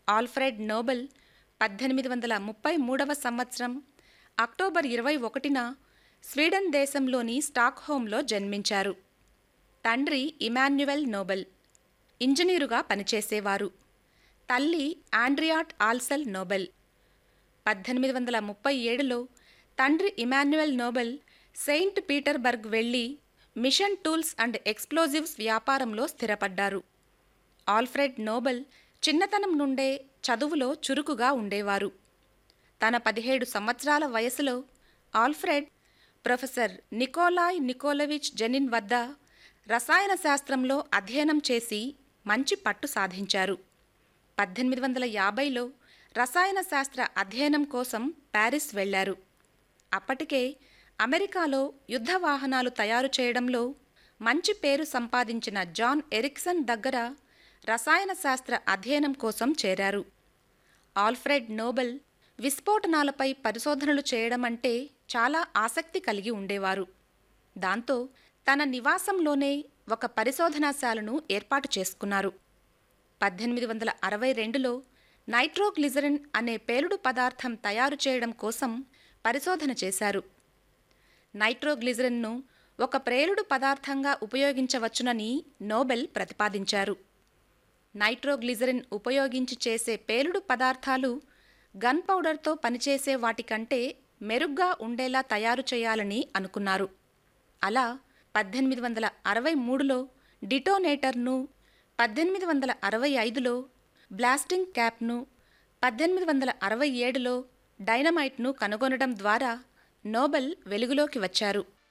Alfred Nobel పద్దెనిమిది వందల ముప్పై మూడవ సంవత్సరం అక్టోబర్ ఇరవై ఒకటిన స్వీడన్ దేశంలోని స్టాక్హోమ్లో జన్మించారు తండ్రి ఇమాన్యువెల్ నోబెల్ ఇంజనీరుగా పనిచేసేవారు తల్లి ఆండ్రియాట్ ఆల్సెల్ నోబెల్ పద్దెనిమిది వందల ముప్పై ఏడులో తండ్రి ఇమాన్యుయల్ నోబెల్ సెయింట్ పీటర్బర్గ్ వెళ్లి మిషన్ టూల్స్ అండ్ ఎక్స్ప్లోజివ్స్ వ్యాపారంలో స్థిరపడ్డారు ఆల్ఫ్రెడ్ నోబెల్ చిన్నతనం నుండే చదువులో చురుకుగా ఉండేవారు తన పదిహేడు సంవత్సరాల వయసులో Alfred professor Nikolai Nikolaevich Zinin వద్ద రసాయన శాస్త్రంలో అధ్యయనం చేసి మంచి పట్టు సాధించారు పద్దెనిమిది వందల యాభైలో రసాయన శాస్త్ర అధ్యయనం కోసం ప్యారిస్ వెళ్లారు అప్పటికే అమెరికాలో యుద్ధ వాహనాలు తయారు చేయడంలో మంచి పేరు సంపాదించిన జాన్ ఎరిక్సన్ దగ్గర రసాయన శాస్త్ర అధ్యయనం కోసం చేరారు ఆల్ఫ్రెడ్ నోబెల్ విస్ఫోటనాలపై పరిశోధనలు చేయడం అంటే చాలా ఆసక్తి కలిగి ఉండేవారు దాంతో తన నివాసంలోనే ఒక పరిశోధనాశాలను ఏర్పాటు చేసుకున్నారు పద్దెనిమిది వందల అరవై రెండులో నైట్రోగ్లిజరిన్ అనే పేలుడు పదార్థం తయారు చేయడం కోసం పరిశోధన చేశారు నైట్రోగ్లిజరిన్ను ఒక ప్రేలుడు పదార్థంగా ఉపయోగించవచ్చునని నోబెల్ ప్రతిపాదించారు నైట్రోగ్లిజరిన్ ఉపయోగించి చేసే పేలుడు పదార్థాలు గన్ పౌడర్తో పనిచేసే వాటికంటే మెరుగ్గా ఉండేలా తయారు చేయాలని అనుకున్నారు అలా పద్దెనిమిది వందల అరవై మూడులో డిటోనేటర్ను పద్దెనిమిది వందల అరవై ఐదులో బ్లాస్టింగ్ క్యాప్ను పద్దెనిమిది వందల అరవై ఏడులో డైనమైట్ను కనుగొనడం ద్వారా నోబెల్ వెలుగులోకి వచ్చారు